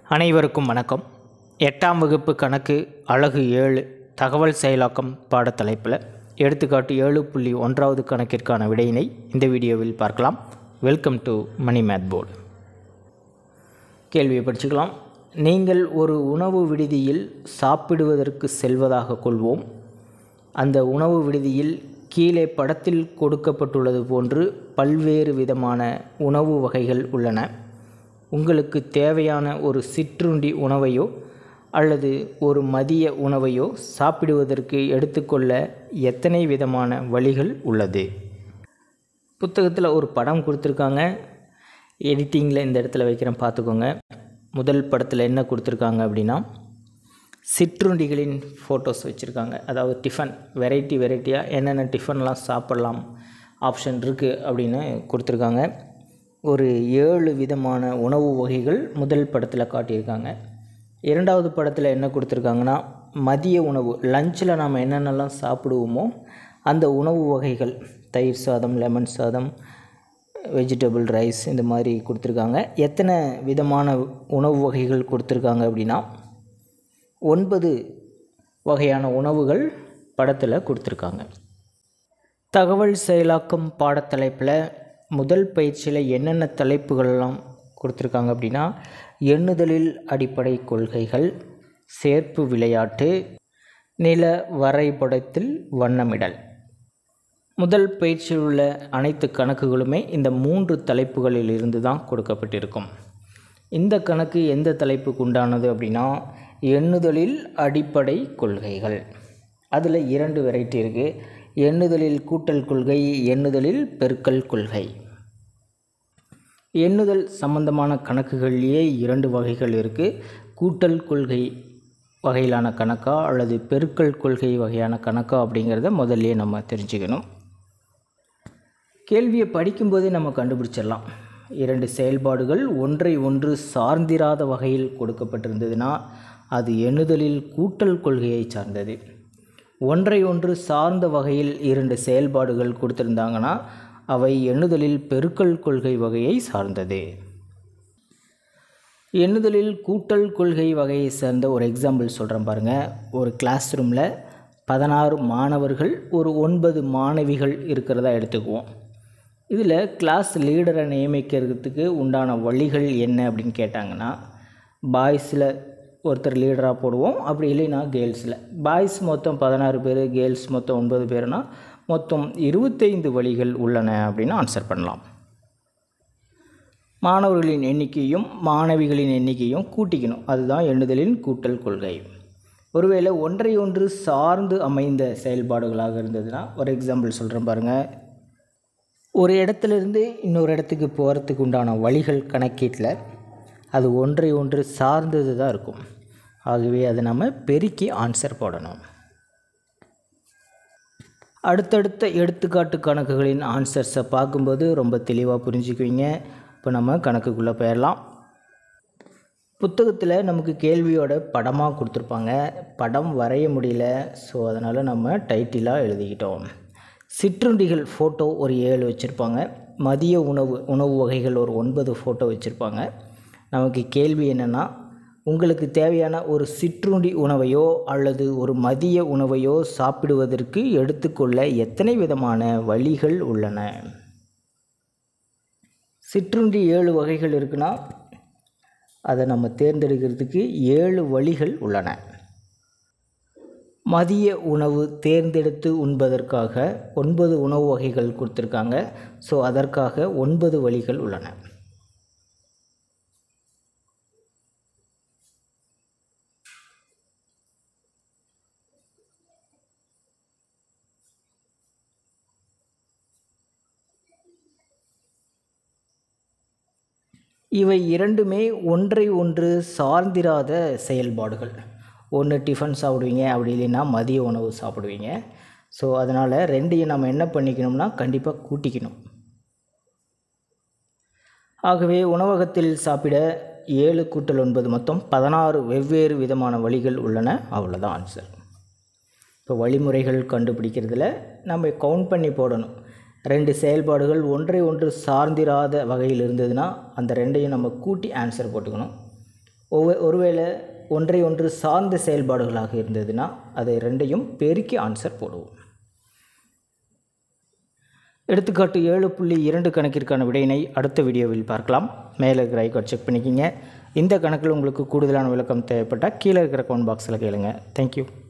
அனைவருக்கும் வணக்கம் எட்டாம் வகுப்பு கணக்கு அழகு ஏழு தகவல் செயலாக்கம் பாடத்தலைப்பில் எடுத்துக்காட்டு ஏழு புள்ளி ஒன்றாவது கணக்கிற்கான விடையினை இந்த வீடியோவில் பார்க்கலாம் welcome to Mani math board கேள்வியை படிச்சுக்கலாம் நீங்கள் ஒரு உணவு விடுதியில் சாப்பிடுவதற்கு செல்வதாக கொள்வோம் அந்த உணவு விடுதியில் கீழே படத்தில் கொடுக்கப்பட்டுள்ளது போன்று பல்வேறு விதமான உணவு வகைகள் உள்ளன உங்களுக்கு தேவையான ஒரு சிற்றுண்டி உணவையோ அல்லது ஒரு மதிய உணவையோ சாப்பிடுவதற்கு எடுத்துக்கொள்ள எத்தனை விதமான வழிகள் உள்ளது புத்தகத்தில் ஒரு படம் கொடுத்துருக்காங்க எடிட்டிங்கில் இந்த இடத்துல வைக்கிறேன் பார்த்துக்கோங்க முதல் படத்தில் என்ன கொடுத்துருக்காங்க அப்படின்னா சிற்றுண்டிகளின் ஃபோட்டோஸ் வச்சுருக்காங்க அதாவது டிஃபன் வெரைட்டி வெரைட்டியாக என்னென்ன டிஃபன்லாம் சாப்பிட்லாம் ஆப்ஷன் இருக்குது அப்படின்னு கொடுத்துருக்காங்க ஒரு ஏழு விதமான உணவு வகைகள் முதல் படத்தில் காட்டியிருக்காங்க இரண்டாவது படத்தில் என்ன கொடுத்துருக்காங்கன்னா மதிய உணவு லஞ்சில் நாம் என்னென்னலாம் சாப்பிடுவோமோ அந்த உணவு வகைகள் தயிர் சாதம் லெமன் சாதம் வெஜிடபிள் ரைஸ் இந்த மாதிரி கொடுத்துருக்காங்க எத்தனை விதமான உணவு வகைகள் கொடுத்துருக்காங்க அப்படின்னா ஒன்பது வகையான உணவுகள் படத்தில் கொடுத்துருக்காங்க தகவல் செயலாக்கம் பாடத்தலைப்பில் முதல் பயிற்சியில் என்னென்ன தலைப்புகளெல்லாம் கொடுத்துருக்காங்க அப்படின்னா எண்ணுதலில் அடிப்படை கொள்கைகள் சேர்ப்பு விளையாட்டு நில வரைபடத்தில் வண்ணமிடல் முதல் பயிற்சியில் உள்ள அனைத்து கணக்குகளுமே இந்த மூன்று தலைப்புகளில் இருந்து தான் கொடுக்கப்பட்டிருக்கும் இந்த கணக்கு எந்த தலைப்புக்கு உண்டானது அப்படின்னா எண்ணுதலில் அடிப்படை கொள்கைகள் அதில் இரண்டு வெரைட்டி இருக்குது எண்ணுதலில் கூட்டல் கொள்கை எண்ணுதலில் பெருக்கல் கொள்கை எண்ணுதல் சம்பந்தமான கணக்குகள்லேயே இரண்டு வகைகள் இருக்குது கூட்டல் கொள்கை வகையிலான கணக்கா அல்லது பெருக்கல் கொள்கை வகையான கணக்கா அப்படிங்கிறத முதல்லையே நம்ம தெரிஞ்சுக்கணும் கேள்வியை படிக்கும்போதே நம்ம கண்டுபிடிச்சிடலாம் இரண்டு செயல்பாடுகள் ஒன்றை ஒன்று சார்ந்திராத வகையில் கொடுக்கப்பட்டிருந்ததுன்னா அது எண்ணுதலில் கூட்டல் கொள்கையை சார்ந்தது ஒன்றை ஒன்று சார்ந்த வகையில் இரண்டு செயல்பாடுகள் கொடுத்துருந்தாங்கன்னா அவை எண்ணுதலில் பெருக்கல் கொள்கை வகையை சார்ந்தது எண்ணுதலில் கூட்டல் கொள்கை வகையை சேர்ந்த ஒரு எக்ஸாம்பிள் சொல்கிறேன் பாருங்கள் ஒரு கிளாஸ் ரூமில் பதினாறு மாணவர்கள் ஒரு ஒன்பது மாணவிகள் இருக்கிறதா எடுத்துக்குவோம் இதில் கிளாஸ் லீடரை நியமிக்கிறதுக்கு உண்டான வழிகள் என்ன அப்படின்னு கேட்டாங்கன்னா பாய்ஸில் ஒருத்தர் லீடராக போடுவோம் அப்படி இல்லைன்னா கேர்ள்ஸில் பாய்ஸ் மொத்தம் பதினாறு பேர் கேர்ள்ஸ் மொத்தம் ஒன்பது பேர்னா மொத்தம் இருபத்தைந்து வழிகள் உள்ளன அப்படின்னு ஆன்சர் பண்ணலாம் மாணவர்களின் எண்ணிக்கையும் மாணவிகளின் எண்ணிக்கையும் கூட்டிக்கணும் அதுதான் எண்ணுதலின் கூட்டல் கொள்கை ஒருவேளை ஒன்றை ஒன்று சார்ந்து அமைந்த செயல்பாடுகளாக இருந்ததுன்னா ஒரு எக்ஸாம்பிள் சொல்கிறேன் பாருங்கள் ஒரு இடத்துலேருந்து இன்னொரு இடத்துக்கு போகிறதுக்கு உண்டான வழிகள் கணக்கீட்டில் அது ஒன்றை ஒன்று சார்ந்தது தான் இருக்கும் ஆகவே அதை நம்ம பெருக்கி ஆன்சர் போடணும் அடுத்தடுத்த எடுத்துக்காட்டு கணக்குகளின் ஆன்சர்ஸை பார்க்கும்போது ரொம்ப தெளிவாக புரிஞ்சுக்குவீங்க இப்போ நம்ம கணக்குக்குள்ளே போயிடலாம் புத்தகத்தில் நமக்கு கேள்வியோட படமாக கொடுத்துருப்பாங்க படம் வரைய முடியல ஸோ அதனால் நம்ம டைட்டிலாக எழுதிக்கிட்டோம் சிற்றுண்டிகள் ஃபோட்டோ ஒரு ஏழு வச்சுருப்பாங்க மதிய உணவு உணவு வகைகள் ஒரு ஒன்பது ஃபோட்டோ வச்சுருப்பாங்க நமக்கு கேள்வி என்னென்னா உங்களுக்கு தேவையான ஒரு சிற்றுண்டி உணவையோ அல்லது ஒரு மதிய உணவையோ சாப்பிடுவதற்கு எடுத்துக்கொள்ள எத்தனை விதமான வழிகள் உள்ளன சிற்றுண்டி ஏழு வகைகள் இருக்குன்னா அதை நம்ம தேர்ந்தெடுக்கிறதுக்கு ஏழு வழிகள் உள்ளன மதிய உணவு தேர்ந்தெடுத்து உண்பதற்காக ஒன்பது உணவு வகைகள் கொடுத்துருக்காங்க ஸோ அதற்காக ஒன்பது வழிகள் உள்ளன இவை இரண்டுமே ஒன்றை ஒன்று சார்ந்திராத செயல்பாடுகள் ஒன்று டிஃபன் சாப்பிடுவீங்க அப்படி இல்லைன்னா மதிய உணவு சாப்பிடுவீங்க ஸோ அதனால் ரெண்டையும் நம்ம என்ன பண்ணிக்கணும்னா கண்டிப்பாக கூட்டிக்கணும் ஆகவே உணவகத்தில் சாப்பிட ஏழு கூட்டல் ஒன்பது மொத்தம் பதினாறு வெவ்வேறு விதமான வழிகள் உள்ளன அவ்வளோதான் ஆன்சர் இப்போ வழிமுறைகள் கண்டுபிடிக்கிறதுல நம்ம கவுண்ட் பண்ணி போடணும் ரெண்டு செயல்பாடுகள் ஒன்றை ஒன்று சார்ந்திராத வகையில் இருந்ததுன்னா அந்த ரெண்டையும் நம்ம கூட்டி ஆன்சர் போட்டுக்கணும் ஒவ்வொரு ஒருவேளை ஒன்றை ஒன்று சார்ந்த செயல்பாடுகளாக இருந்ததுன்னா அதை ரெண்டையும் பெருக்கி ஆன்சர் போடுவோம் எடுத்துக்காட்டு ஏழு புள்ளி இரண்டு கணக்கிற்கான விடையினை அடுத்த வீடியோவில் பார்க்கலாம் மேலே இருக்கிற ஐக்கார்ட் செக் பண்ணிக்கிங்க இந்த கணக்கில் உங்களுக்கு கூடுதலான விளக்கம் தேவைப்பட்டால் கீழே இருக்கிற கமெண்ட் பாக்ஸில் கேளுங்க தேங்க்யூ